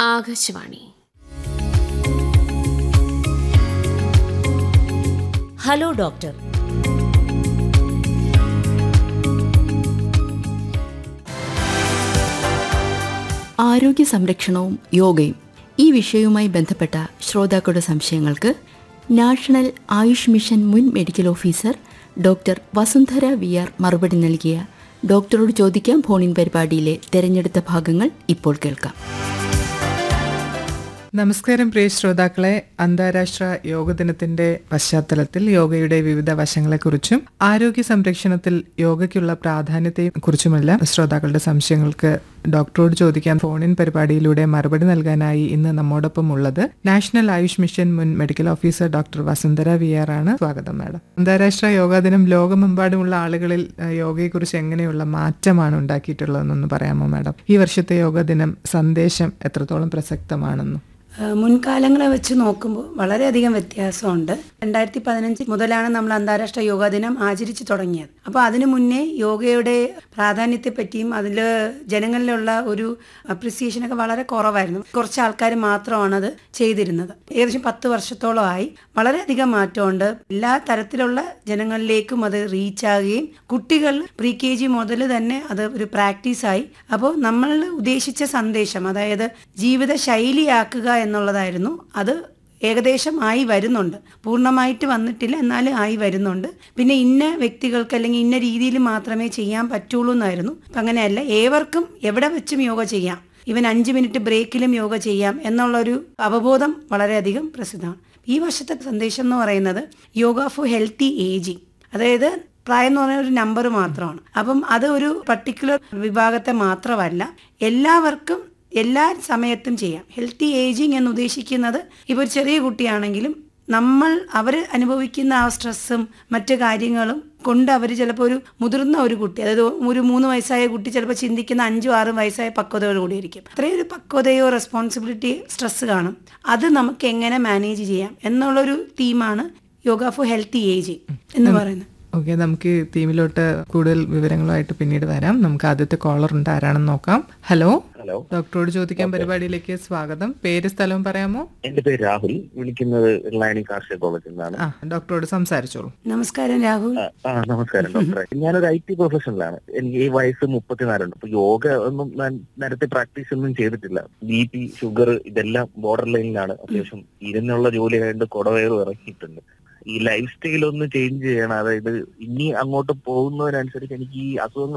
Akashvani hello doctor ആരോഗ്യ സംരക്ഷണവും യോഗയും ഈ വിഷയവുമായി ബന്ധപ്പെട്ട ശ്രോതാക്കളുടെ സംശയങ്ങൾക്ക് നാഷണൽ ആയുഷ് മിഷൻ മുൻ medical officer doctor Vasundhara V R മറുപടി നൽകിയ ഡോക്ടറോട് ചോദിക്കാം ഫോണിൻ പരിപാടിയിലെ തെരഞ്ഞെടുത്ത ഭാഗങ്ങൾ ഇപ്പോൾ കേൾക്കാം നമസ്കാരം പ്രിയ ശ്രോതാക്കളെ അന്താരാഷ്ട്ര യോഗ ദിനത്തിന്റെ പശ്ചാത്തലത്തിൽ യോഗയുടെ വിവിധ വശങ്ങളെക്കുറിച്ചും ആരോഗ്യ സംരക്ഷണത്തിൽ യോഗയ്ക്കുള്ള പ്രാധാന്യത്തെയും കുറിച്ചുമെല്ലാം ശ്രോതാക്കളുടെ സംശയങ്ങൾക്ക് ഡോക്ടറോട് ചോദിക്കാൻ ഫോണിൻ പരിപാടിയിലൂടെ മറുപടി നൽകാനായി ഇന്ന് നമ്മോടൊപ്പം ഉള്ളത് നാഷണൽ ആയുഷ് മിഷൻ മുൻ medical officer doctor Vasundhara V R ആണ് സ്വാഗതം മാഡം അന്താരാഷ്ട്ര യോഗാ ദിനം ലോകമെമ്പാടുമുള്ള ആളുകളിൽ ഏഹ്, യോഗയെക്കുറിച്ച് എങ്ങനെയുള്ള മാറ്റമാണ് ഉണ്ടാക്കിയിട്ടുള്ളതെന്നൊന്ന് പറയാമോ മാഡം ഈ വർഷത്തെ യോഗാ ദിനം സന്ദേശം എത്രത്തോളം പ്രസക്തമാണെന്നും ഏഹ് മുൻകാലങ്ങളെ വെച്ച് നോക്കുമ്പോൾ വളരെയധികം വ്യത്യാസമുണ്ട് രണ്ടായിരത്തി പതിനഞ്ച് മുതലാണ് നമ്മൾ അന്താരാഷ്ട്ര യോഗാ ദിനം ആചരിച്ചു തുടങ്ങിയത് അപ്പോൾ അതിനു മുന്നേ യോഗയുടെ പ്രാധാന്യത്തെ പറ്റിയും അതിൽ ജനങ്ങളിലുള്ള ഒരു അപ്രിസിയേഷനൊക്കെ വളരെ കുറവായിരുന്നു കുറച്ച് ആൾക്കാർ മാത്രമാണ് അത് ചെയ്തിരുന്നത് ഏകദേശം പത്ത് വർഷത്തോളമായി വളരെയധികം മാറ്റമുണ്ട് എല്ലാ തരത്തിലുള്ള ജനങ്ങളിലേക്കും അത് റീച്ച് ആകുകയും കുട്ടികൾ പ്രീ കെ ജി മുതൽ തന്നെ അത് ഒരു പ്രാക്ടീസായി അപ്പോൾ നമ്മൾ ഉദ്ദേശിച്ച സന്ദേശം അതായത് ജീവിത ശൈലിയാക്കുക എന്നുള്ളതായിരുന്നു അത് ഏകദേശം ആയി വരുന്നുണ്ട് പൂർണ്ണമായിട്ട് വന്നിട്ടില്ല എന്നാലും ആയി വരുന്നുണ്ട് പിന്നെ ഇന്ന വ്യക്തികൾക്ക് അല്ലെങ്കിൽ ഇന്ന രീതിയിൽ മാത്രമേ ചെയ്യാൻ പറ്റുള്ളൂ എന്നായിരുന്നു അപ്പം അങ്ങനെയല്ല ഏവർക്കും എവിടെ വെച്ചും യോഗ ചെയ്യാം ഇവൻ അഞ്ച് മിനിറ്റ് ബ്രേക്കിലും യോഗ ചെയ്യാം എന്നുള്ളൊരു അവബോധം വളരെയധികം പ്രസിദ്ധമാണ് ഈ വർഷത്തെ സന്ദേശം എന്ന് പറയുന്നത് യോഗ ഫോർ ഹെൽത്തി ഏജിങ് അതായത് പ്രായം എന്ന് പറയുന്ന ഒരു നമ്പർ മാത്രമാണ് അപ്പം അത് ഒരു പർട്ടിക്കുലർ വിഭാഗത്തെ മാത്രമല്ല എല്ലാവർക്കും എല്ലാ സമയത്തും ചെയ്യാം ഹെൽത്തി ഏജിങ് എന്ന് ഉദ്ദേശിക്കുന്നത് ഇപ്പോൾ ഒരു ചെറിയ കുട്ടിയാണെങ്കിലും നമ്മൾ അവർ അനുഭവിക്കുന്ന ആ സ്ട്രെസ്സും മറ്റു കാര്യങ്ങളും കൊണ്ട് അവർ ചിലപ്പോൾ ഒരു മുതിർന്ന ഒരു കുട്ടി അതായത് ഒരു മൂന്ന് വയസ്സായ കുട്ടി ചിലപ്പോൾ ചിന്തിക്കുന്ന അഞ്ചും ആറും വയസ്സായ പക്വതയോട് കൂടിയിരിക്കും അത്രയും ഒരു പക്വതയോ റെസ്പോൺസിബിലിറ്റി സ്ട്രെസ് കാണും അത് നമുക്ക് എങ്ങനെ മാനേജ് ചെയ്യാം എന്നുള്ളൊരു തീമാണ് യോഗ ഫോർ ഹെൽത്തി ഏജിങ് എന്ന് പറയുന്നത് ഓക്കെ നമുക്ക് ഈ തീമിലോട്ട് കൂടുതൽ വിവരങ്ങളുമായിട്ട് പിന്നീട് വരാം നമുക്ക് ആദ്യത്തെ കോളർ ഉണ്ട് ആരാണെന്ന് നോക്കാം ഹലോ ഹലോ ഡോക്ടറോട് ചോദിക്കാൻ പരിപാടിയിലേക്ക് സ്വാഗതം പേര് സ്ഥലവും പറയാമോ എന്റെ പേര് രാഹുൽ വിളിക്കുന്നത് ഇർലാനി കാർഷിക കോളേജിൽ നിന്നാണ് ആ ഡോക്ടറോട് സംസാരിച്ചോളൂ നമസ്കാരം രാഹുൽ ആ, ആ നമസ്കാരം ഡോക്ടറെ ഞാനൊരു ഐ ടി പ്രൊഫഷനിലാണ് എനിക്ക് ഈ വയസ്സ് മുപ്പത്തിനാലുണ്ട് അപ്പൊ യോഗ ഒന്നും ഞാൻ നേരത്തെ പ്രാക്ടീസ് ഒന്നും ചെയ്തിട്ടില്ല ബി പി ഷുഗർ ഇതെല്ലാം ബോർഡർ ലൈനിലാണ് അത്യാവശ്യം ഇരുന്നുള്ള ജോലി ആയതുകൊണ്ട് കുടവയറും ഇറക്കിയിട്ടുണ്ട് ഈ ലൈഫ് സ്റ്റൈൽ ഒന്ന് ചേഞ്ച് ചെയ്യണം അതായത് ഇനി അങ്ങോട്ട് പോകുന്നതിനനുസരിച്ച് എനിക്ക് ഈ അസുഖങ്ങൾ